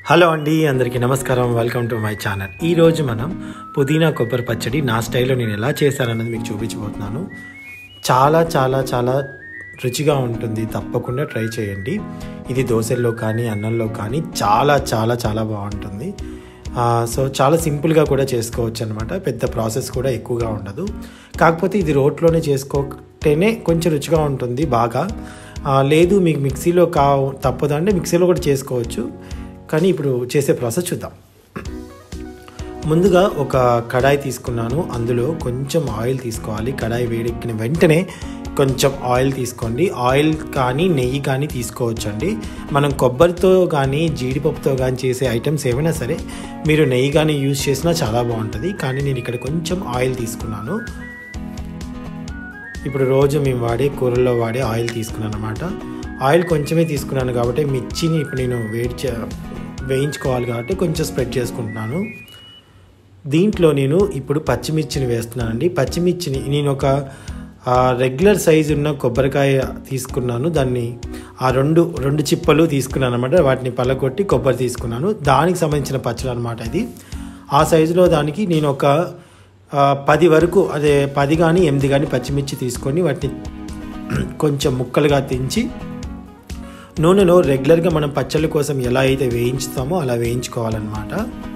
hello అండి అందరికీ నమస్కారం వెల్కమ్ టు మై ఛానల్ ఈరోజు మనం పుదీనా కొబ్బరి పచ్చడి నా స్టైల్లో నేను ఎలా చేశానన్నది మీకు చూపించబోతున్నాను చాలా చాలా చాలా రుచిగా ఉంటుంది తప్పకుండా ట్రై చేయండి ఇది దోశల్లో కానీ అన్నంలో కానీ చాలా చాలా చాలా బాగుంటుంది ఆ, సో చాలా సింపుల్గా కూడా చేసుకోవచ్చు అనమాట పెద్ద ప్రాసెస్ కూడా ఎక్కువగా ఉండదు కాకపోతే ఇది రోట్లోనే చేసుకోటేనే కొంచెం రుచిగా ఉంటుంది బాగా ఆ, లేదు మీకు మిక్సీలో కా తప్పదు అంటే మిక్సీలో కూడా చేసుకోవచ్చు కానీ ఇప్పుడు చేసే ప్రాసెస్ చూద్దాం ముందుగా ఒక కడాయి తీసుకున్నాను అందులో కొంచెం ఆయిల్ తీసుకోవాలి కడాయి వేడెక్కిన వెంటనే కొంచెం ఆయిల్ తీసుకోండి ఆయిల్ కానీ నెయ్యి కానీ తీసుకోవచ్చండి మనం కొబ్బరితో కానీ జీడిపప్పుతో కానీ చేసే ఐటమ్స్ ఏమైనా సరే మీరు నెయ్యి కానీ యూజ్ చేసినా చాలా బాగుంటుంది కానీ నేను ఇక్కడ కొంచెం ఆయిల్ తీసుకున్నాను ఇప్పుడు రోజు మేము వాడే కూరల్లో వాడే ఆయిల్ తీసుకున్నాను అనమాట ఆయిల్ కొంచెమే తీసుకున్నాను కాబట్టి మిర్చిని ఇప్పుడు నేను వేడి చే వేయించుకోవాలి కాబట్టి కొంచెం స్ప్రెడ్ చేసుకుంటున్నాను దీంట్లో నేను ఇప్పుడు పచ్చిమిర్చిని వేస్తున్నానండి పచ్చిమిర్చిని నేను ఒక ఆ, రెగ్యులర్ సైజు ఉన్న కొబ్బరికాయ తీసుకున్నాను దాన్ని ఆ రెండు రెండు చిప్పలు తీసుకున్నాను అనమాట వాటిని పలకొట్టి కొబ్బరి తీసుకున్నాను దానికి సంబంధించిన పచ్చడి అనమాట ఇది ఆ సైజులో దానికి నేను ఒక ఆ, పది వరకు అదే పది కానీ ఎనిమిది కానీ పచ్చిమిర్చి తీసుకొని వాటిని కొంచెం ముక్కలుగా తెంచి నూనెలో రెగ్యులర్గా మనం పచ్చళ్ళ కోసం ఎలా అయితే వేయించుతామో అలా వేయించుకోవాలన్నమాట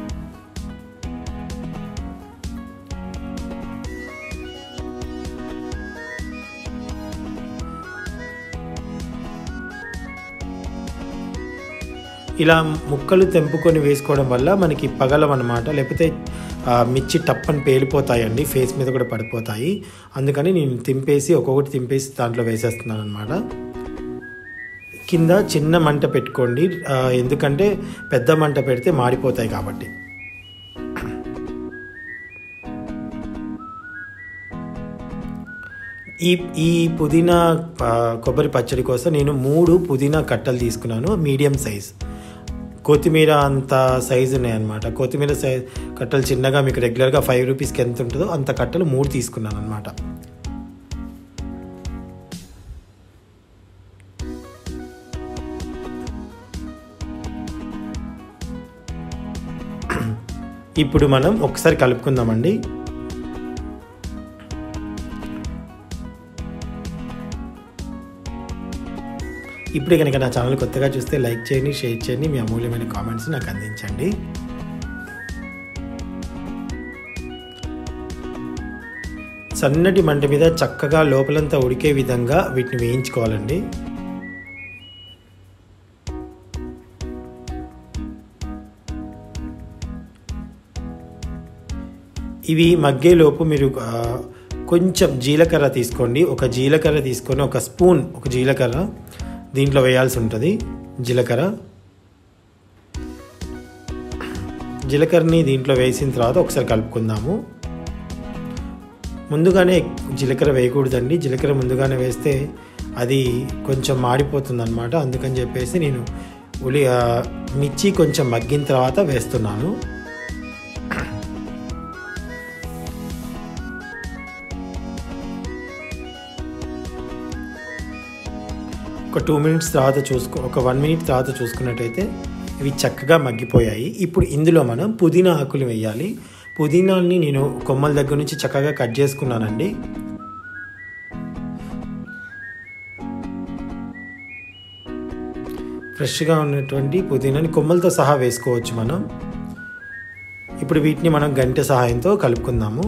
ఇలా ముక్కలు తెంపుకొని వేసుకోవడం వల్ల మనకి పగలం అనమాట లేకపోతే ఆ, మిర్చి టప్పని పేలిపోతాయండి ఫేస్ మీద కూడా పడిపోతాయి అందుకని నేను తింపేసి ఒక్కొక్కటి తింపేసి దాంట్లో వేసేస్తున్నాను అనమాట కింద చిన్న మంట పెట్టుకోండి ఆ, ఎందుకంటే పెద్ద మంట పెడితే మాడిపోతాయి కాబట్టి ఈ ఈ పుదీనా ఆ, కొబ్బరి పచ్చడి కోసం నేను మూడు పుదీనా కట్టలు తీసుకున్నాను మీడియం సైజ్ కొత్తిమీర అంత సైజు ఉన్నాయన్నమాట కొత్తిమీర సైజ్ కట్టలు చిన్నగా మీకు రెగ్యులర్గా ఫైవ్ రూపీస్కి ఎంత ఉంటుందో అంత కట్టలు మూడు తీసుకున్నాను అనమాట ఇప్పుడు మనం ఒకసారి కలుపుకుందామండి ఇప్పుడే కనుక నా ఛానల్ కొత్తగా చూస్తే లైక్ చేయండి షేర్ చేయండి మీ అమూల్యమైన కామెంట్స్ నాకు అందించండి సన్నటి మంట మీద చక్కగా లోపలంతా ఉడికే విధంగా వీటిని వేయించుకోవాలండి ఇవి మగ్గేలోపు మీరు ఆ, కొంచెం జీలకర్ర తీసుకోండి ఒక జీలకర్ర తీసుకొని ఒక స్పూన్ ఒక జీలకర్ర దీంట్లో వేయాల్సి ఉంటుంది జీలకర్ర జీలకర్రని దీంట్లో వేసిన తర్వాత ఒకసారి కలుపుకుందాము ముందుగానే జీలకర్ర వేయకూడదండి జీలకర్ర ముందుగానే వేస్తే అది కొంచెం మాడిపోతుంది అనమాట అందుకని చెప్పేసి నేను ఉలి ఆ, మిర్చి కొంచెం మగ్గిన తర్వాత వేస్తున్నాను ఒక టూ మినిట్స్ తర్వాత చూసుకో ఒక వన్ మినిట్ తర్వాత చూసుకున్నట్టయితే ఇవి చక్కగా మగ్గిపోయాయి ఇప్పుడు ఇందులో మనం పుదీనా ఆకులు వేయాలి పుదీనాన్ని నేను కొమ్మల దగ్గర నుంచి చక్కగా కట్ చేసుకున్నానండి ఫ్రెష్గా ఉన్నటువంటి పుదీనాని కొమ్మలతో సహా వేసుకోవచ్చు మనం ఇప్పుడు వీటిని మనం గంటె సహాయంతో కలుపుకుందాము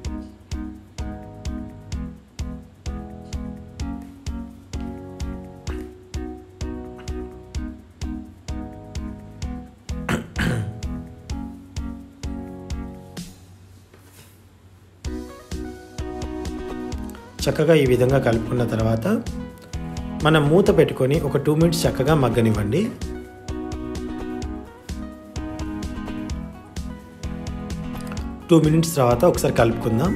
చక్కగా ఈ విధంగా కలుపుకున్న తర్వాత మనం మూత పెట్టుకొని ఒక టూ మినిట్స్ చక్కగా మగ్గనివ్వండి టూ మినిట్స్ తర్వాత ఒకసారి కలుపుకుందాం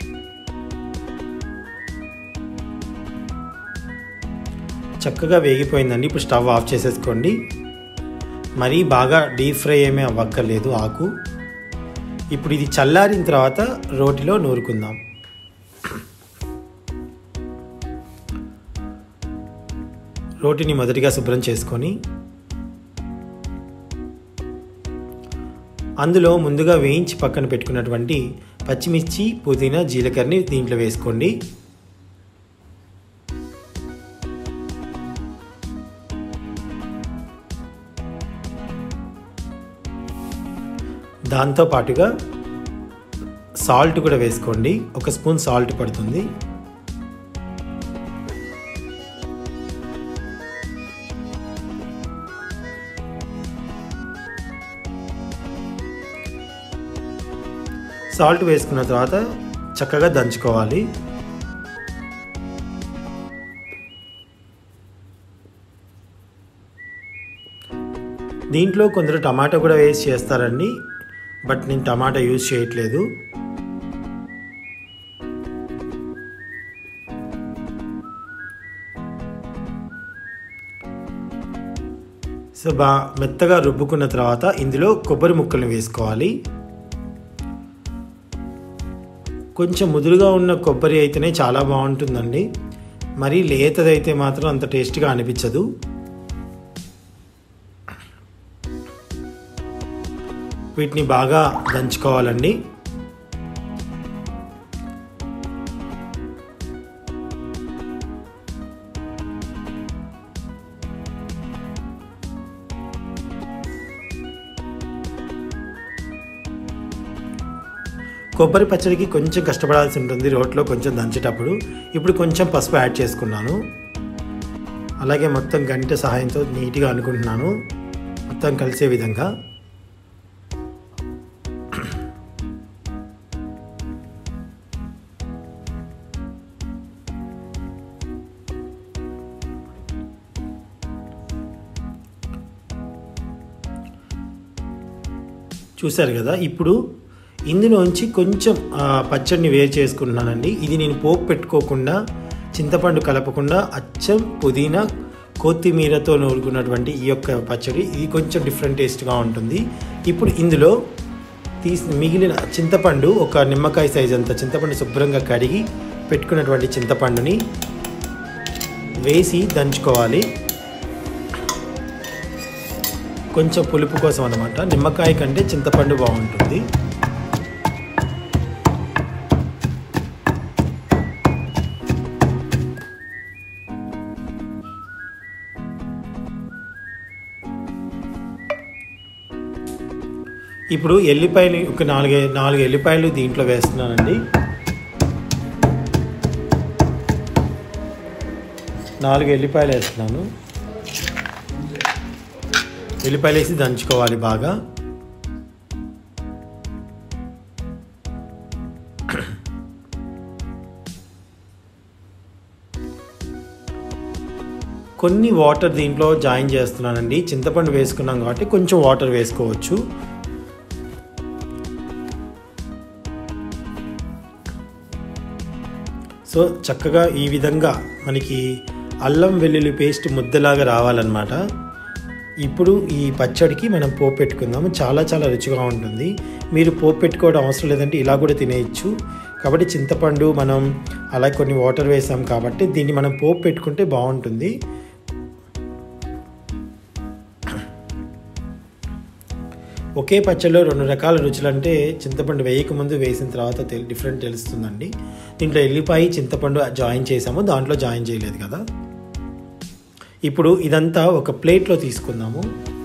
చక్కగా వేగిపోయిందండి ఇప్పుడు స్టవ్ ఆఫ్ చేసేసుకోండి మరీ బాగా డీప్ ఫ్రై ఏమీ అవ్వక్కర్లేదు ఆకు ఇప్పుడు ఇది చల్లారిన తర్వాత రోటిలో నూరుకుందాం రోటిని మొదటిగా శుభ్రం చేసుకొని అందులో ముందుగా వేయించి పక్కన పెట్టుకున్నటువంటి పచ్చిమిర్చి పుదీనా జీలకర్రని దీంట్లో వేసుకోండి దాంతో పాటుగా సాల్ట్ కూడా వేసుకోండి ఒక స్పూన్ సాల్ట్ పడుతుంది సాల్ట్ వేసుకున్న తర్వాత చక్కగా దంచుకోవాలి దీంట్లో కొందరు టమాటా కూడా వేసి చేస్తారండి బట్ నేను టమాటా యూజ్ చేయట్లేదు సో బా మెత్తగా రుబ్బుకున్న తర్వాత ఇందులో కొబ్బరి ముక్కలు వేసుకోవాలి కొంచెం ముదురుగా ఉన్న కొబ్బరి అయితేనే చాలా బాగుంటుందండి మరి లేతదైతే మాత్రం అంత టేస్ట్గా అనిపించదు వీటిని బాగా దంచుకోవాలండి కొబ్బరి పచ్చడికి కొంచెం కష్టపడాల్సి ఉంటుంది రోట్లో కొంచెం దంచేటప్పుడు ఇప్పుడు కొంచెం పసుపు యాడ్ చేసుకున్నాను అలాగే మొత్తం గంట సహాయంతో నీట్గా అనుకుంటున్నాను మొత్తం కలిసే విధంగా చూశారు కదా ఇప్పుడు ఇందులోంచి కొంచెం పచ్చడిని వేరు చేసుకుంటున్నానండి ఇది నేను పోపు పెట్టుకోకుండా చింతపండు కలపకుండా అచ్చం పుదీనా కొత్తిమీరతో నూరుకున్నటువంటి ఈ యొక్క పచ్చడి ఇది కొంచెం డిఫరెంట్ టేస్ట్గా ఉంటుంది ఇప్పుడు ఇందులో తీసి మిగిలిన చింతపండు ఒక నిమ్మకాయ సైజ్ అంత చింతపండు శుభ్రంగా కడిగి పెట్టుకున్నటువంటి చింతపండుని వేసి దంచుకోవాలి కొంచెం పులుపు కోసం అనమాట నిమ్మకాయ కంటే చింతపండు బాగుంటుంది ఇప్పుడు ఎల్లిపాయలు ఒక నాలుగు నాలుగు ఎల్లిపాయలు దీంట్లో వేస్తున్నానండి నాలుగు ఎల్లిపాయలు వేస్తున్నాను ఎల్లిపాయలు వేసి దంచుకోవాలి బాగా కొన్ని వాటర్ దీంట్లో జాయిన్ చేస్తున్నానండి చింతపండు వేసుకున్నాం కాబట్టి కొంచెం వాటర్ వేసుకోవచ్చు సో చక్కగా ఈ విధంగా మనకి అల్లం వెల్లుల్లి పేస్ట్ ముద్దలాగా రావాలన్నమాట ఇప్పుడు ఈ పచ్చడికి మనం పోపు పెట్టుకుందాము చాలా చాలా రుచిగా ఉంటుంది మీరు పోపు పెట్టుకోవడం అవసరం లేదంటే ఇలా కూడా తినేయచ్చు కాబట్టి చింతపండు మనం అలా కొన్ని వాటర్ వేసాం కాబట్టి దీన్ని మనం పోపు పెట్టుకుంటే బాగుంటుంది ఒకే పచ్చడిలో రెండు రకాల రుచులు అంటే చింతపండు వేయకముందు వేసిన తర్వాత తెలి డిఫరెంట్ తెలుస్తుందండి దీంట్లో ఎల్లిపాయ చింతపండు జాయిన్ చేసాము దాంట్లో జాయిన్ చేయలేదు కదా ఇప్పుడు ఇదంతా ఒక ప్లేట్లో తీసుకుందాము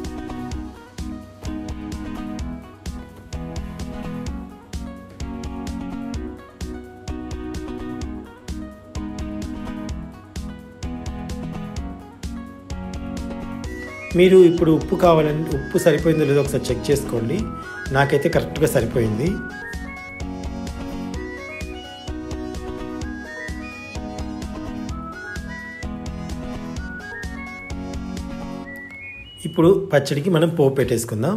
మీరు ఇప్పుడు ఉప్పు కావాలని ఉప్పు సరిపోయిందో లేదో ఒకసారి చెక్ చేసుకోండి నాకైతే కరెక్ట్గా సరిపోయింది ఇప్పుడు పచ్చడికి మనం పోపు పెట్టేసుకుందాం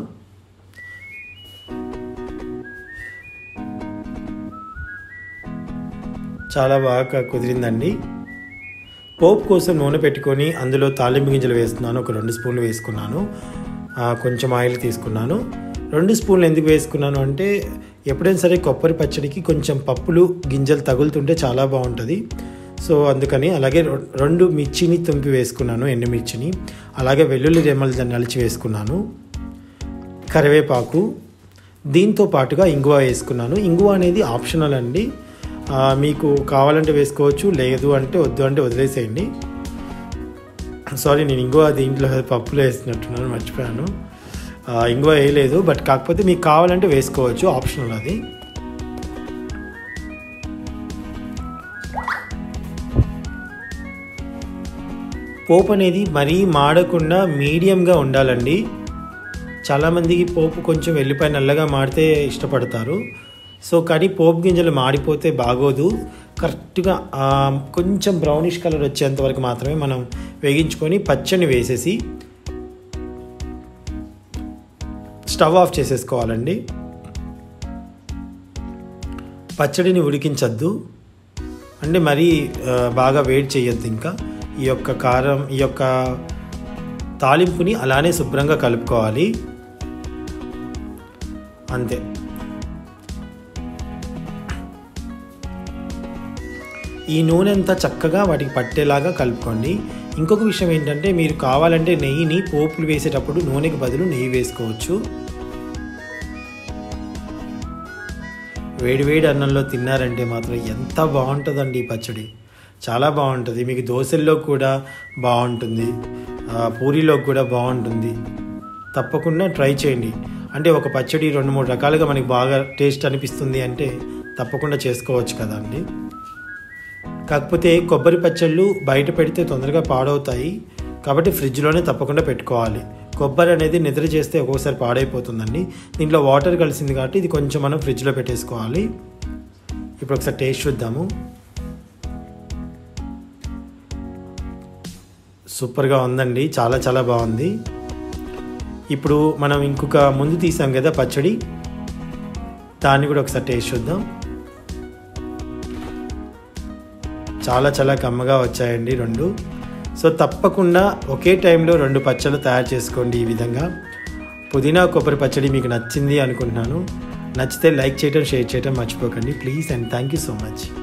చాలా బాగా కుదిరిందండి పోపు కోసం నూనె పెట్టుకొని అందులో తాలింపు గింజలు వేస్తున్నాను ఒక రెండు స్పూన్లు వేసుకున్నాను కొంచెం ఆయిల్ తీసుకున్నాను రెండు స్పూన్లు ఎందుకు వేసుకున్నాను అంటే ఎప్పుడైనా సరే కొబ్బరి పచ్చడికి కొంచెం పప్పులు గింజలు తగులుతుంటే చాలా బాగుంటుంది సో అందుకని అలాగే రెండు మిర్చిని తుంపి వేసుకున్నాను ఎండుమిర్చిని అలాగే వెల్లుల్లి రెమ్మలు నలిచి వేసుకున్నాను కరివేపాకు దీంతో పాటుగా ఇంగువ వేసుకున్నాను ఇంగువ అనేది ఆప్షనల్ అండి ఆ, మీకు కావాలంటే వేసుకోవచ్చు లేదు అంటే వద్దు అంటే వదిలేసేయండి సారీ నేను ఇంగువ దీంట్లో పప్పులో వేసినట్టున్నాను మర్చిపోయాను ఆ, ఇంగువ వేయలేదు బట్ కాకపోతే మీకు కావాలంటే వేసుకోవచ్చు ఆప్షనల్ అది పోపు అనేది మరీ మాడకుండా మీడియంగా ఉండాలండి చాలామందికి పోపు కొంచెం వెల్లిపాయ నల్లగా మాడితే ఇష్టపడతారు సో కానీ పోపు గింజలు మాడిపోతే బాగోదు కరెక్ట్గా ఆ, కొంచెం బ్రౌనిష్ కలర్ వచ్చేంత వరకు మాత్రమే మనం వేగించుకొని పచ్చని వేసేసి స్టవ్ ఆఫ్ చేసేసుకోవాలండి పచ్చడిని ఉడికించద్దు అంటే మరీ ఆ, బాగా వేడి చేయొద్దు ఇంకా ఈ యొక్క కారం ఈ యొక్క తాలింపుని అలానే శుభ్రంగా కలుపుకోవాలి అంతే ఈ నూనె అంతా చక్కగా వాటికి పట్టేలాగా కలుపుకోండి ఇంకొక విషయం ఏంటంటే మీరు కావాలంటే నెయ్యిని పోపులు వేసేటప్పుడు నూనెకి బదులు నెయ్యి వేసుకోవచ్చు వేడి వేడి అన్నంలో తిన్నారంటే మాత్రం ఎంత బాగుంటుందండి ఈ పచ్చడి చాలా బాగుంటుంది మీకు దోశల్లో కూడా బాగుంటుంది ఆ, పూరీలో కూడా బాగుంటుంది తప్పకుండా ట్రై చేయండి అంటే ఒక పచ్చడి రెండు మూడు రకాలుగా మనకి బాగా టేస్ట్ అనిపిస్తుంది అంటే తప్పకుండా చేసుకోవచ్చు కదా అండి కాకపోతే కొబ్బరి పచ్చళ్ళు బయట పెడితే తొందరగా పాడవుతాయి కాబట్టి ఫ్రిడ్జ్లోనే తప్పకుండా పెట్టుకోవాలి కొబ్బరి అనేది నిద్ర చేస్తే ఒక్కోసారి పాడైపోతుందండి దీంట్లో వాటర్ కలిసింది కాబట్టి ఇది కొంచెం మనం ఫ్రిడ్జ్లో పెట్టేసుకోవాలి ఇప్పుడు ఒకసారి టేస్ట్ చూద్దాము సూపర్గా ఉందండి చాలా చాలా బాగుంది ఇప్పుడు మనం ఇంకొక ముందు తీసాం కదా పచ్చడి దాన్ని కూడా ఒకసారి టేస్ట్ చూద్దాం చాలా చాలా కమ్మగా వచ్చాయండి రెండు సో తప్పకుండా ఒకే టైంలో రెండు పచ్చళ్ళు తయారు చేసుకోండి ఈ విధంగా పుదీనా కొబ్బరి పచ్చడి మీకు నచ్చింది అనుకుంటున్నాను నచ్చితే లైక్ చేయడం షేర్ చేయడం మర్చిపోకండి please and thank you so much